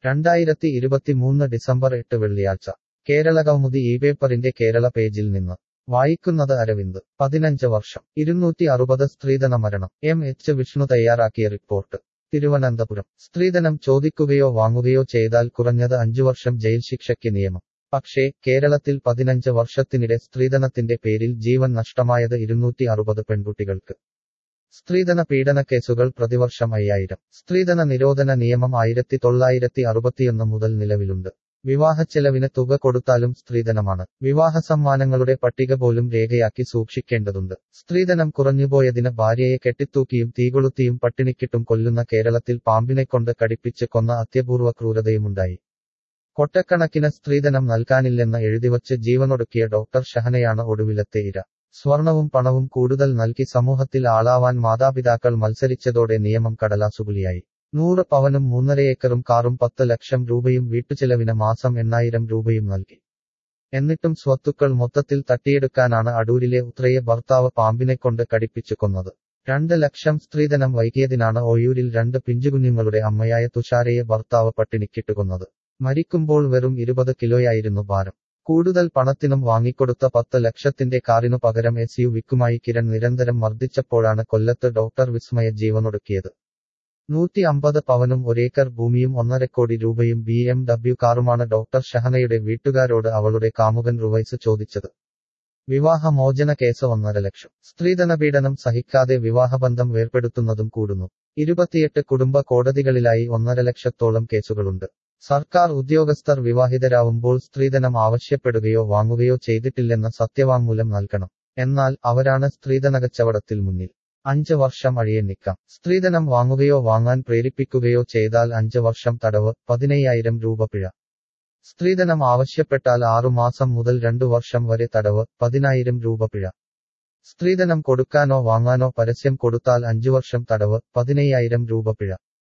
രണ്ടായിരത്തി ഇരുപത്തിമൂന്ന് ഡിസംബർ എട്ട് വെള്ളിയാഴ്ച കേരള കൗമുദി ഈ പേപ്പറിന്റെ കേരള പേജിൽ നിന്ന് വായിക്കുന്നത് അരവിന്ദ് പതിനഞ്ച് വർഷം ഇരുന്നൂറ്റി അറുപത് സ്ത്രീധന മരണം എം എച്ച് വിഷ്ണു തയ്യാറാക്കിയ റിപ്പോർട്ട് തിരുവനന്തപുരം സ്ത്രീധനം ചോദിക്കുകയോ വാങ്ങുകയോ ചെയ്താൽ കുറഞ്ഞത് അഞ്ചു വർഷം ജയിൽ ശിക്ഷയ്ക്ക് നിയമം പക്ഷേ കേരളത്തിൽ പതിനഞ്ച് വർഷത്തിനിടെ സ്ത്രീധനത്തിന്റെ പേരിൽ ജീവൻ നഷ്ടമായത് ഇരുന്നൂറ്റി അറുപത് പെൺകുട്ടികൾക്ക് സ്ത്രീധന പീഡനക്കേസുകൾ പ്രതിവർഷം അയ്യായിരം സ്ത്രീധന നിരോധന നിയമം ആയിരത്തി തൊള്ളായിരത്തി അറുപത്തിയൊന്ന് മുതൽ നിലവിലുണ്ട് വിവാഹച്ചെലവിന് തുക കൊടുത്താലും സ്ത്രീധനമാണ് വിവാഹ സമ്മാനങ്ങളുടെ പട്ടിക പോലും രേഖയാക്കി സൂക്ഷിക്കേണ്ടതുണ്ട് സ്ത്രീധനം കുറഞ്ഞുപോയതിന് ഭാര്യയെ കെട്ടിത്തൂക്കിയും തീകൊളുത്തിയും പട്ടിണിക്കിട്ടും കൊല്ലുന്ന കേരളത്തിൽ പാമ്പിനെക്കൊണ്ട് കടിപ്പിച്ച് കൊന്ന അത്യപൂർവ ക്രൂരതയുമുണ്ടായി കൊട്ടക്കണക്കിന് സ്ത്രീധനം നൽകാനില്ലെന്ന് എഴുതിവച്ച് ജീവനൊടുക്കിയ ഡോക്ടർ ഷഹനയാണ് ഒടുവിലത്തെ ഇര സ്വർണവും പണവും കൂടുതൽ നൽകി സമൂഹത്തിൽ ആളാവാൻ മാതാപിതാക്കൾ മത്സരിച്ചതോടെ നിയമം കടലാസുപുലിയായി നൂറ് പവനും മൂന്നര ഏക്കറും കാറും പത്ത് ലക്ഷം രൂപയും വീട്ടുചെലവിന് മാസം എണ്ണായിരം രൂപയും നൽകി എന്നിട്ടും സ്വത്തുക്കൾ മൊത്തത്തിൽ തട്ടിയെടുക്കാനാണ് അടൂരിലെ ഉത്രയെ ഭർത്താവ് പാമ്പിനെക്കൊണ്ട് കടിപ്പിച്ചു കൊന്നത് രണ്ട് ലക്ഷം സ്ത്രീധനം വൈകിയതിനാണ് ഓയൂരിൽ രണ്ട് പിഞ്ചുകുഞ്ഞുങ്ങളുടെ അമ്മയായ തുഷാരയെ ഭർത്താവ് പട്ടിണിക്കിട്ടുകൊന്നത് മരിക്കുമ്പോൾ വെറും ഇരുപത് കിലോയായിരുന്നു ഭാരം കൂടുതൽ പണത്തിനും വാങ്ങിക്കൊടുത്ത പത്ത് ലക്ഷത്തിന്റെ കാറിനു പകരം എസ് യു വിക്കുമായി കിരൺ നിരന്തരം മർദ്ദിച്ചപ്പോഴാണ് കൊല്ലത്ത് ഡോക്ടർ വിസ്മയ ജീവനൊടുക്കിയത് നൂറ്റി അമ്പത് പവനും ഒരേക്കർ ഭൂമിയും ഒന്നര കോടി രൂപയും ബി എം ഡബ്ല്യു കാറുമാണ് ഡോക്ടർ ഷഹനയുടെ വീട്ടുകാരോട് അവളുടെ കാമുകൻ റുവൈസ് ചോദിച്ചത് വിവാഹമോചന കേസ് ഒന്നര ലക്ഷം സ്ത്രീധനപീഡനം സഹിക്കാതെ വിവാഹബന്ധം വേർപെടുത്തുന്നതും കൂടുന്നു ഇരുപത്തിയെട്ട് കുടുംബ കോടതികളിലായി ഒന്നര ലക്ഷത്തോളം കേസുകളുണ്ട് സർക്കാർ ഉദ്യോഗസ്ഥർ വിവാഹിതരാവുമ്പോൾ സ്ത്രീധനം ആവശ്യപ്പെടുകയോ വാങ്ങുകയോ ചെയ്തിട്ടില്ലെന്ന സത്യവാങ്മൂലം നൽകണം എന്നാൽ അവരാണ് സ്ത്രീധനകച്ചവടത്തിൽ മുന്നിൽ അഞ്ച് വർഷം അഴിയന്നിക്കാം സ്ത്രീധനം വാങ്ങുകയോ വാങ്ങാൻ പ്രേരിപ്പിക്കുകയോ ചെയ്താൽ അഞ്ച് വർഷം തടവ് പതിനയ്യായിരം രൂപ പിഴ സ്ത്രീധനം ആവശ്യപ്പെട്ടാൽ ആറുമാസം മുതൽ രണ്ടു വർഷം വരെ തടവ് പതിനായിരം രൂപ പിഴ സ്ത്രീധനം കൊടുക്കാനോ വാങ്ങാനോ പരസ്യം കൊടുത്താൽ അഞ്ചു വർഷം തടവ് പതിനയ്യായിരം രൂപ പിഴ